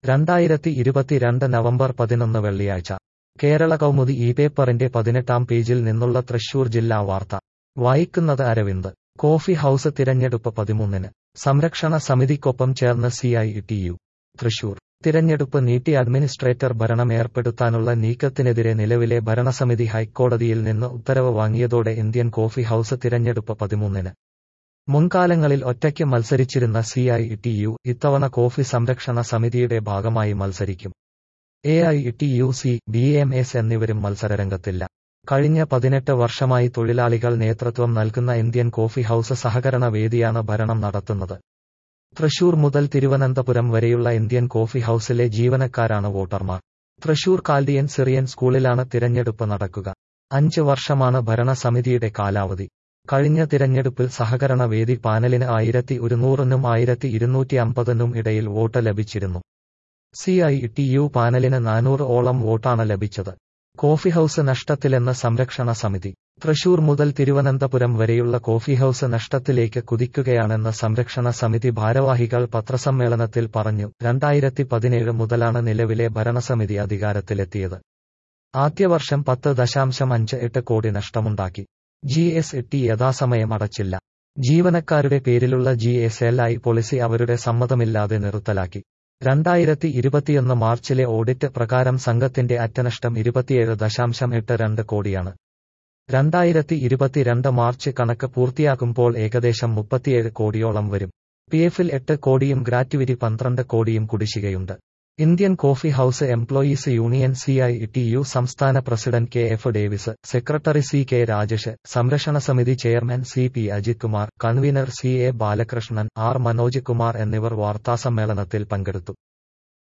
രണ്ടായിരത്തി ഇരുപത്തിരണ്ട് നവംബർ പതിനൊന്ന് വെള്ളിയാഴ്ച കേരള കൗമുദി ഈ പേപ്പറിന്റെ പതിനെട്ടാം പേജിൽ നിന്നുള്ള തൃശൂർ ജില്ലാ വാർത്ത വായിക്കുന്നത് അരവിന്ദ് കോഫി ഹൌസ് തിരഞ്ഞെടുപ്പ് പതിമൂന്നിന് സംരക്ഷണ സമിതിക്കൊപ്പം ചേർന്ന് സിഐ ടി യു തൃശൂർ തിരഞ്ഞെടുപ്പ് നീട്ടി അഡ്മിനിസ്ട്രേറ്റർ ഭരണം ഏർപ്പെടുത്താനുള്ള നീക്കത്തിനെതിരെ നിലവിലെ ഭരണസമിതി ഹൈക്കോടതിയിൽ നിന്ന് ഉത്തരവ് വാങ്ങിയതോടെ ഇന്ത്യൻ കോഫി ഹൌസ് തിരഞ്ഞെടുപ്പ് പതിമൂന്നിന് മുൻകാലങ്ങളിൽ ഒറ്റയ്ക്ക് മത്സരിച്ചിരുന്ന സിഐ ടി യു ഇത്തവണ കോഫി സംരക്ഷണ സമിതിയുടെ ഭാഗമായി മത്സരിക്കും A I T U C B M S എന്നിവരും മത്സരരംഗത്തില്ല കഴിഞ്ഞ പതിനെട്ട് വർഷമായി തൊഴിലാളികൾ നേതൃത്വം നൽകുന്ന ഇന്ത്യൻ കോഫി ഹൌസ് സഹകരണ വേദിയാണ് ഭരണം നടത്തുന്നത് തൃശൂർ മുതൽ തിരുവനന്തപുരം വരെയുള്ള ഇന്ത്യൻ കോഫി ഹൌസിലെ ജീവനക്കാരാണ് വോട്ടർമാർ തൃശൂർ കാൽഡിയൻ സിറിയൻ സ്കൂളിലാണ് തിരഞ്ഞെടുപ്പ് നടക്കുക അഞ്ച് വർഷമാണ് ഭരണസമിതിയുടെ കാലാവധി കഴിഞ്ഞ തിരഞ്ഞെടുപ്പിൽ സഹകരണ വേദി പാനലിന് ആയിരത്തി ഒരുന്നൂറിനും ആയിരത്തി ഇരുന്നൂറ്റി അമ്പതിനും ഇടയിൽ വോട്ട് ലഭിച്ചിരുന്നു സി ഐ ടി യു പാനലിന് നാനൂറ് ഓളം വോട്ടാണ് ലഭിച്ചത് കോഫി ഹൌസ് നഷ്ടത്തിലെന്ന സംരക്ഷണ സമിതി തൃശൂർ മുതൽ തിരുവനന്തപുരം വരെയുള്ള കോഫി ഹൌസ് നഷ്ടത്തിലേക്ക് കുതിക്കുകയാണെന്ന് സംരക്ഷണ സമിതി ഭാരവാഹികൾ പത്രസമ്മേളനത്തിൽ പറഞ്ഞു രണ്ടായിരത്തി പതിനേഴ് മുതലാണ് നിലവിലെ ഭരണസമിതി അധികാരത്തിലെത്തിയത് ആദ്യവർഷം പത്ത് ദശാംശം അഞ്ച് എട്ട് കോടി നഷ്ടമുണ്ടാക്കി ജി എസ് ടി യഥാസമയം അടച്ചില്ല ജീവനക്കാരുടെ പേരിലുള്ള G S L I policy അവരുടെ സമ്മതമില്ലാതെ നിർത്തലാക്കി രണ്ടായിരത്തി ഇരുപത്തിയൊന്ന് മാർച്ചിലെ ഓഡിറ്റ് പ്രകാരം സംഘത്തിന്റെ അറ്റനഷ്ടം ഇരുപത്തിയേഴ് ദശാംശം എട്ട് രണ്ട് കോടിയാണ് രണ്ടായിരത്തി ഇരുപത്തിരണ്ട് മാർച്ച് കണക്ക് പൂർത്തിയാക്കുമ്പോൾ ഏകദേശം മുപ്പത്തിയേഴ് കോടിയോളം വരും പി എഫിൽ എട്ട് കോടിയും ഗ്രാറ്റുവിറ്റി പന്ത്രണ്ട് കോടിയും കുടിശ്ശികയുണ്ട് Indian coffee house employees union C I T U സംസ്ഥാന president K F Davis secretary C K Rajesh സംരക്ഷണ സമിതി chairman C P Ajith Kumar convener C A Balakrishnan R Manoj Kumar എന്നിവർ വാർത്താസമ്മേളനത്തിൽ പങ്കെടുത്തു